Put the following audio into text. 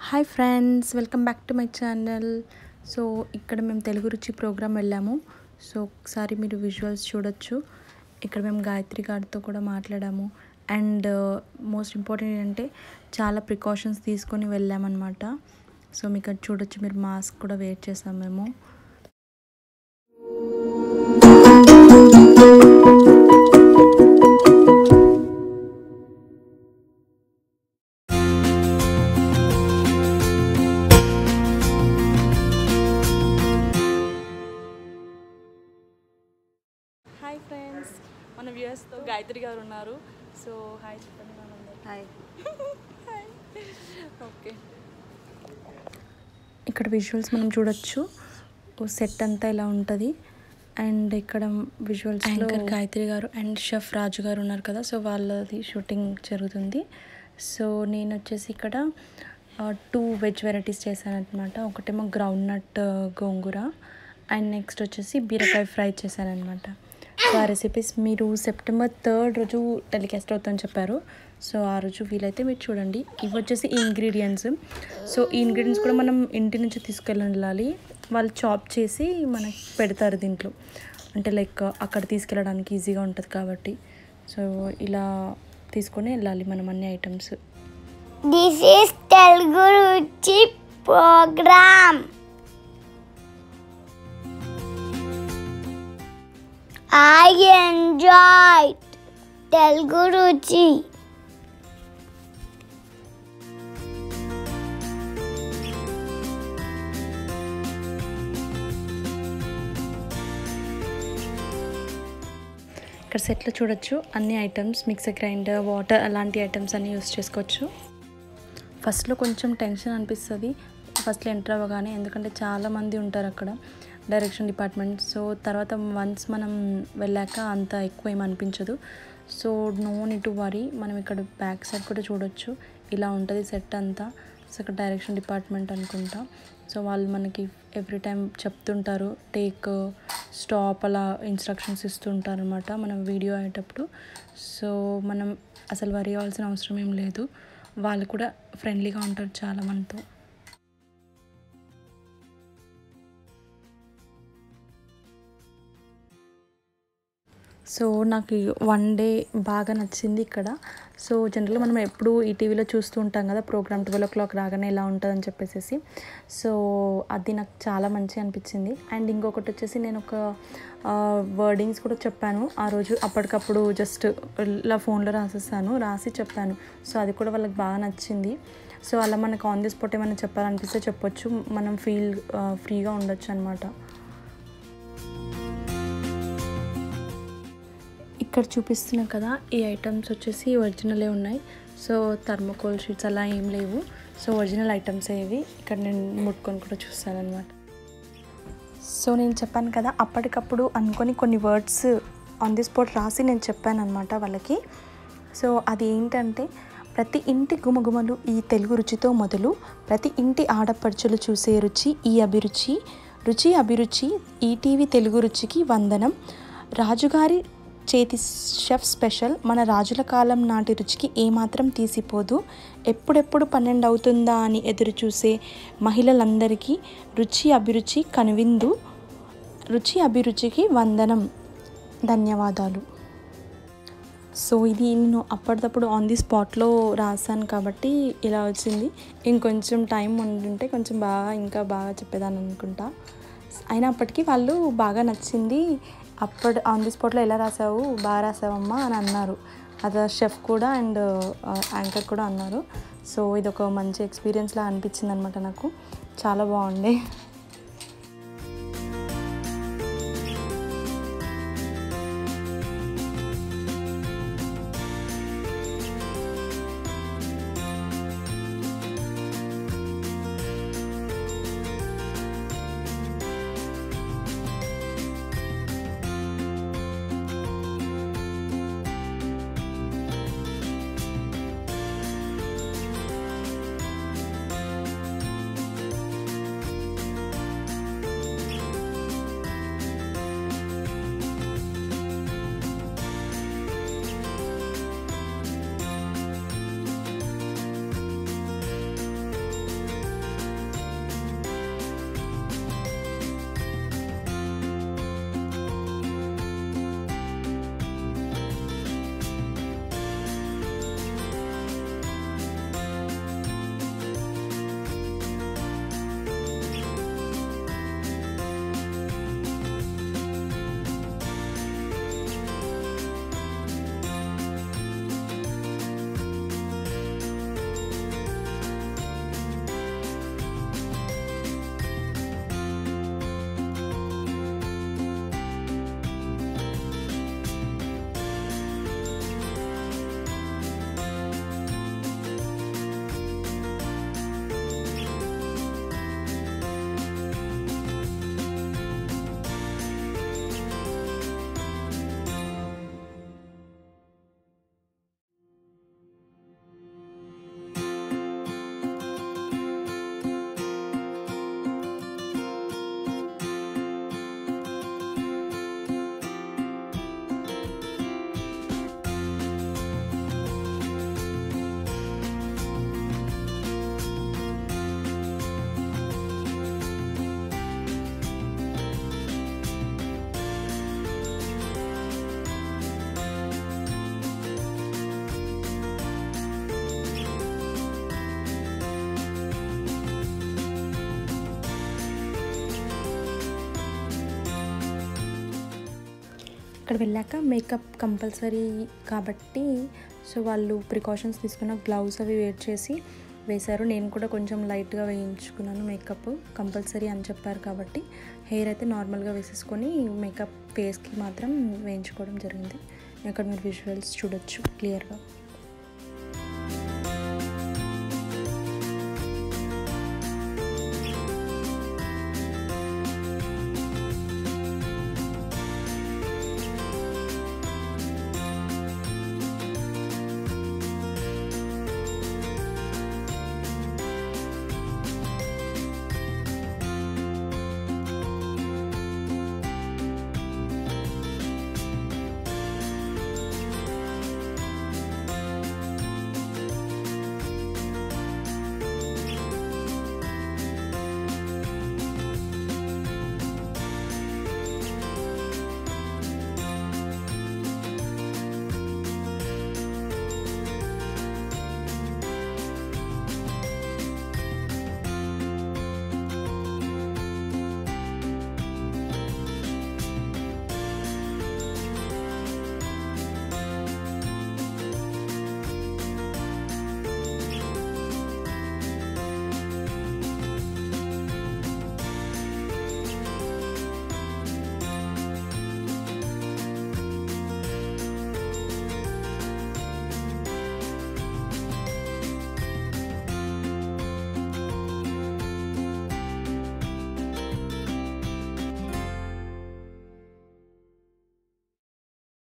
hi friends welcome back to my channel so ఇక్కడ మేము తెలుగు రుచి ప్రోగ్రామ్ వెళ్ళాము సో ఒకసారి మీరు విజువల్స్ చూడొచ్చు ఇక్కడ మేము గాయత్రి గారితో కూడా మాట్లాడాము అండ్ మోస్ట్ ఇంపార్టెంట్ ఏంటంటే చాలా ప్రికాషన్స్ తీసుకొని వెళ్ళామన్నమాట సో మీకు అది చూడొచ్చు మీరు మాస్క్ కూడా వేర్ చేసాం మేము హాయ్ ఫ్రెండ్స్ మన వ్యూయర్స్తో గాయత్రి గారు ఉన్నారు సో హాయ్ చెప్పండి హాయ్ ఓకే ఇక్కడ విజువల్స్ మనం చూడొచ్చు సెట్ అంతా ఇలా ఉంటుంది అండ్ ఇక్కడ విజువల్స్ యాంకర్ గాయత్రి గారు అండ్ షెఫ్ రాజు గారు ఉన్నారు కదా సో వాళ్ళది షూటింగ్ జరుగుతుంది సో నేను వచ్చేసి ఇక్కడ టూ వెజ్ వెరైటీస్ చేశాను అనమాట ఒకటేమో గ్రౌండ్ నట్ గోంగూర అండ్ నెక్స్ట్ వచ్చేసి బీరకాయ ఫ్రై చేశాను అనమాట సో ఆ రెసిపీస్ మీరు సెప్టెంబర్ థర్డ్ రోజు టెలికాస్ట్ అవుతుందని చెప్పారు సో ఆ రోజు వీలైతే మీరు చూడండి ఇవి వచ్చేసి ఇంగ్రీడియంట్స్ సో ఈ ఇంగ్రీడియంట్స్ కూడా మనం ఇంటి నుంచి తీసుకెళ్ళాలి వాళ్ళు చాప్ చేసి మనకి పెడతారు దీంట్లో అంటే లైక్ అక్కడ తీసుకెళ్ళడానికి ఈజీగా ఉంటుంది కాబట్టి సో ఇలా తీసుకొని వెళ్ళాలి మనం అన్ని ఐటమ్స్ దిస్ ఈస్ తెలుగు రుచి ప్రోగ్రామ్ ఐ ఎంజాయ్ తెలుగు రుచి ఇక్కడ సెట్లో చూడొచ్చు అన్ని ఐటమ్స్ మిక్సర్ గ్రైండర్ వాటర్ అలాంటి ఐటమ్స్ అన్నీ యూస్ చేసుకోవచ్చు ఫస్ట్లో కొంచెం టెన్షన్ అనిపిస్తుంది ఫస్ట్లో ఎంటర్ అవ్వగానే ఎందుకంటే చాలామంది ఉంటారు అక్కడ డైరెక్షన్ డిపార్ట్మెంట్ సో తర్వాత వన్స్ మనం వెళ్ళాక అంత ఎక్కువ ఏం అనిపించదు so no need to worry మనం ఇక్కడ బ్యాక్ సైడ్ కూడా చూడొచ్చు ఇలా ఉంటుంది సెట్ అంతా సో ఇక్కడ డైరెక్షన్ డిపార్ట్మెంట్ అనుకుంటా సో వాళ్ళు మనకి ఎవ్రీ టైం చెప్తుంటారు టేక్ స్టాప్ అలా ఇన్స్ట్రక్షన్స్ ఇస్తుంటారు అనమాట మనం వీడియో అయ్యేటప్పుడు సో మనం అసలు వరి అవ్వాల్సిన అవసరం ఏం లేదు వాళ్ళు కూడా ఫ్రెండ్లీగా ఉంటారు చాలా మనతో సో నాకు వన్ డే బాగా నచ్చింది ఇక్కడ సో జనరల్గా మనం ఎప్పుడు ఈ టీవీలో చూస్తూ ఉంటాం కదా ప్రోగ్రామ్ ట్వెల్వ్ ఓ క్లాక్ రాగానే ఇలా ఉంటుందని చెప్పేసి సో అది నాకు చాలా మంచిగా అనిపించింది అండ్ ఇంకొకటి వచ్చేసి నేను ఒక వర్డింగ్స్ కూడా చెప్పాను ఆ రోజు అప్పటికప్పుడు జస్ట్ ఇలా ఫోన్లో రాసేసాను రాసి చెప్పాను సో అది కూడా వాళ్ళకి బాగా నచ్చింది సో అలా మనకు ఆన్ ది స్పాట్ ఏమైనా చెప్పాలనిపిస్తే చెప్పొచ్చు మనం ఫీల్ ఫ్రీగా ఉండొచ్చు అనమాట ఇక్కడ చూపిస్తున్నా కదా ఈ ఐటమ్స్ వచ్చేసి ఒరిజినలే ఉన్నాయి సో థర్మోకోల్ షీట్స్ అలా ఏం లేవు సో ఒరిజినల్ ఐటమ్స్ ఇవి ఇక్కడ నేను ముట్టుకొని కూడా చూస్తాను అనమాట సో నేను చెప్పాను కదా అప్పటికప్పుడు అనుకొని కొన్ని వర్డ్స్ ఆన్ ది స్పాట్ రాసి నేను చెప్పాను అనమాట వాళ్ళకి సో అది ఏంటంటే ప్రతి ఇంటి గుమగుమలు ఈ తెలుగు రుచితో మొదలు ప్రతి ఇంటి ఆడపడుచులు చూసే రుచి ఈ అభిరుచి రుచి అభిరుచి ఈటీవీ తెలుగు రుచికి వందనం రాజుగారి చేతి షెఫ్ స్పెషల్ మన రాజుల కాలం నాటి రుచికి ఏమాత్రం తీసిపోదు ఎప్పుడెప్పుడు పన్నెండు అవుతుందా అని ఎదురు చూసే మహిళలందరికీ రుచి అభిరుచి కనువిందు రుచి అభిరుచికి వందనం ధన్యవాదాలు సో ఇది నేను అప్పటిదప్పుడు ఆన్ ది స్పాట్లో రాశాను కాబట్టి ఇలా వచ్చింది ఇంకొంచెం టైం ఉంటుంటే కొంచెం బాగా ఇంకా బాగా చెప్పేదాన్ని అనుకుంటా అయినప్పటికీ వాళ్ళు బాగా నచ్చింది అప్పటి ఆన్ ది స్పాట్లో ఎలా రాసావు బాగా రాసావమ్మా అని అన్నారు అది షెఫ్ కూడా అండ్ యాంకర్ కూడా అన్నారు సో ఇది ఒక మంచి ఎక్స్పీరియన్స్లా అనిపించింది అనమాట నాకు చాలా బాగుండే అక్కడ వెళ్ళాక మేకప్ కంపల్సరీ కాబట్టి సో వాళ్ళు ప్రికాషన్స్ తీసుకున్న గ్లౌస్ అవి వేర్ చేసి వేశారు నేను కూడా కొంచెం లైట్గా వేయించుకున్నాను మేకప్ కంపల్సరీ అని చెప్పారు కాబట్టి హెయిర్ అయితే నార్మల్గా వేసేసుకొని మేకప్ ఫేస్కి మాత్రం వేయించుకోవడం జరిగింది అక్కడ మీరు విజువల్స్ చూడొచ్చు క్లియర్గా